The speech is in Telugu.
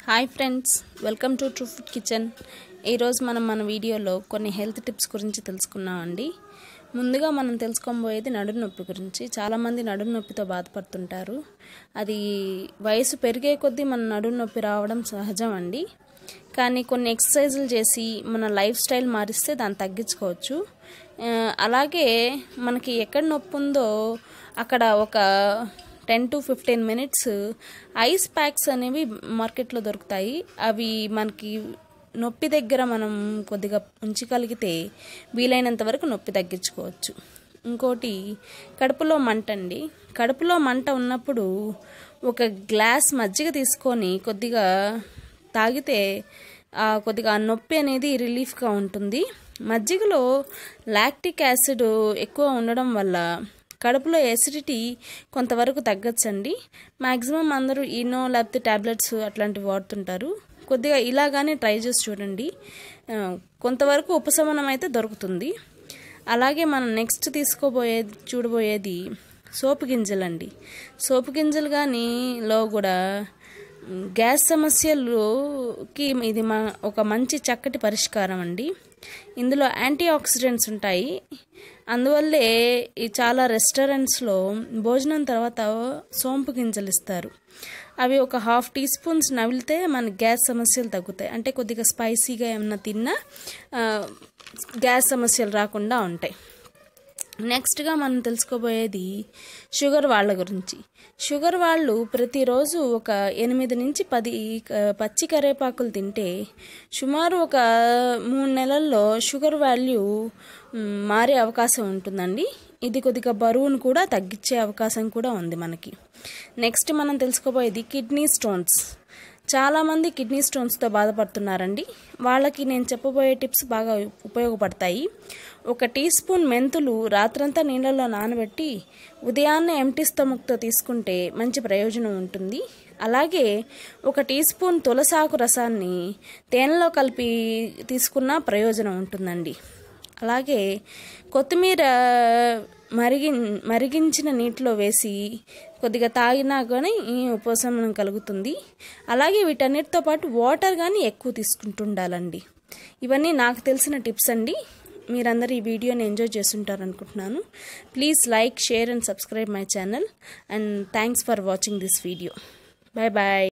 hi friends welcome to true food kitchen ఈరోజు మనం మన వీడియోలో కొన్ని హెల్త్ టిప్స్ గురించి తెలుసుకున్నామండి ముందుగా మనం తెలుసుకోబోయేది నడుము నొప్పి గురించి చాలామంది నడుము నొప్పితో బాధపడుతుంటారు అది వయసు పెరిగే కొద్దీ మన నడుము నొప్పి రావడం సహజం అండి కానీ కొన్ని ఎక్సర్సైజులు చేసి మన లైఫ్ స్టైల్ మారిస్తే దాన్ని తగ్గించుకోవచ్చు ఆ, అలాగే మనకి ఎక్కడ నొప్పి ఉందో అక్కడ ఒక ten to fifteen minutes ice packs అనేవి మార్కెట్లో దొరుకుతాయి అవి మనకి నొప్పి దగ్గర మనం కొద్దిగా ఉంచగలిగితే వీలైనంత వరకు నొప్పి తగ్గించుకోవచ్చు ఇంకోటి కడుపులో మంట అండి కడుపులో మంట ఉన్నప్పుడు ఒక గ్లాస్ మజ్జిగ తీసుకొని కొద్దిగా తాగితే ఆ కొద్దిగా ఆ నొప్పి అనేది రిలీఫ్గా ఉంటుంది మజ్జిగలో లాక్టిక్ యాసిడ్ ఎక్కువ ఉండడం వల్ల కడుపులో ఎసిడిటీ కొంతవరకు తగ్గచ్చండి మ్యాక్సిమం అందరూ ఈనో లేకపోతే ట్యాబ్లెట్స్ అట్లాంటివి వాడుతుంటారు కొద్దిగా ఇలాగానే ట్రై చేసి చూడండి ఆ, కొంతవరకు ఉపశమనం అయితే దొరుకుతుంది అలాగే మనం నెక్స్ట్ తీసుకోబోయేది చూడబోయేది సోపు గింజలండి సోపు గింజలు కానీ లో కూడా మ్, గ్యాస్ సమస్యలుకి ఇది మా ఒక మంచి చక్కటి పరిష్కారం అండి ఇందులో యాంటీ ఆక్సిడెంట్స్ ఉంటాయి అందువల్లే ఈ చాలా రెస్టారెంట్స్లో భోజనం తర్వాత సోంపు గింజలు ఇస్తారు అవి ఒక హాఫ్ టీ స్పూన్స్ నవిలితే మన గ్యాస్ సమస్యలు తగ్గుతాయి అంటే కొద్దిగా స్పైసీగా ఏమన్నా తిన్నా ఆ, గ్యాస్ సమస్యలు రాకుండా ఉంటాయి నెక్స్ట్గా మనం తెలుసుకోబోయేది షుగర్ వాళ్ళ గురించి షుగర్ వాళ్ళు ప్రతిరోజు ఒక ఎనిమిది నుంచి పది ఆ, పచ్చి కరేపాకులు తింటే సుమారు ఒక మూడు నెలల్లో షుగర్ వాల్యూ మ్, మారే అవకాశం ఉంటుందండి ఇది కొద్దిగా బరువును కూడా తగ్గించే అవకాశం కూడా ఉంది మనకి నెక్స్ట్ మనం తెలుసుకోబోయేది కిడ్నీ స్టోన్స్ చాలామంది కిడ్నీ స్టోన్స్తో బాధపడుతున్నారండి వాళ్ళకి నేను చెప్పబోయే టిప్స్ బాగా ఉపయోగపడతాయి ఒక టీ స్పూన్ మెంతులు రాత్రంతా నీళ్ళలో నానబెట్టి ఉదయాన్నే ఎంటీ స్టమక్తో తీసుకుంటే మంచి ప్రయోజనం ఉంటుంది అలాగే ఒక టీ స్పూన్ తులసాకు రసాన్ని తేనెలో కలిపి తీసుకున్న ప్రయోజనం ఉంటుందండి అలాగే కొత్తిమీర మరిగి మరిగించిన నీటిలో వేసి కొద్దిగా తాగినా కానీ ఈ ఉపశమనం కలుగుతుంది అలాగే వీటన్నిటితో పాటు వాటర్ కానీ ఎక్కువ తీసుకుంటుండాలండి ఇవన్నీ నాకు తెలిసిన టిప్స్ అండి మీరందరూ ఈ వీడియోని ఎంజాయ్ చేస్తుంటారు అనుకుంటున్నాను please like share and subscribe my channel and thanks for watching this video bye bye